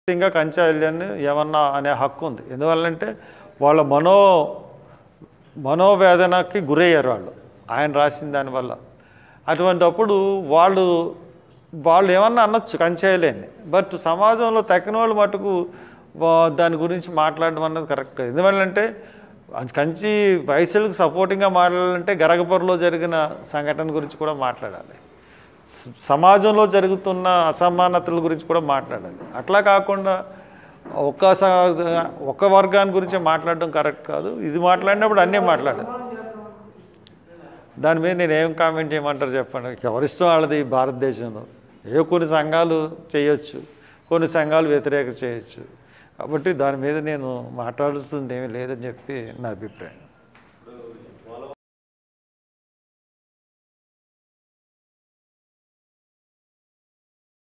ఇంకా కంచాయిల్యాన్ని ఏమన్నా అనే హక్కు ఉంది ఎందువల్లంటే వాళ్ళ మనో మనోవేదనకి గురయ్యారు వాళ్ళు ఆయన రాసిన దానివల్ల అటువంటప్పుడు వాళ్ళు వాళ్ళు ఏమన్నా అనొచ్చు కంచేయలేని బట్ సమాజంలో తక్కిన వాళ్ళు మటుకు వా- దాని గురించి మాట్లాడడం అన్నది కరెక్ట్ ఎందువల్లంటే అది కంచి వయసులకు సపోర్టింగ్గా మాట్లాడాలంటే గరగపూర్లో జరిగిన సంఘటన గురించి కూడా మాట్లాడాలి స- సమాజంలో జరుగుతున్న అసమానతల గురించి కూడా మాట్లాడాలి అట్లా కాకుండా ఒక స- ఒక వర్గాన్ని గురించి మాట్లాడడం కరెక్ట్ కాదు ఇది మాట్లాడినప్పుడు అన్నీ మాట్లాడాలి దాని మీద నేను ఏం కామెంట్ చేయమంటారు చెప్పండి ఎవరిష్టం వాళ్ళది ఈ భారతదేశంలో ఏ కొన్ని సంఘాలు చేయొచ్చు కొన్ని సంఘాలు వ్యతిరేక చేయొచ్చు కాబట్టి దాని మీద నేను మాట్లాడుతుంది ఏమీ లేదని చెప్పి నా అభిప్రాయం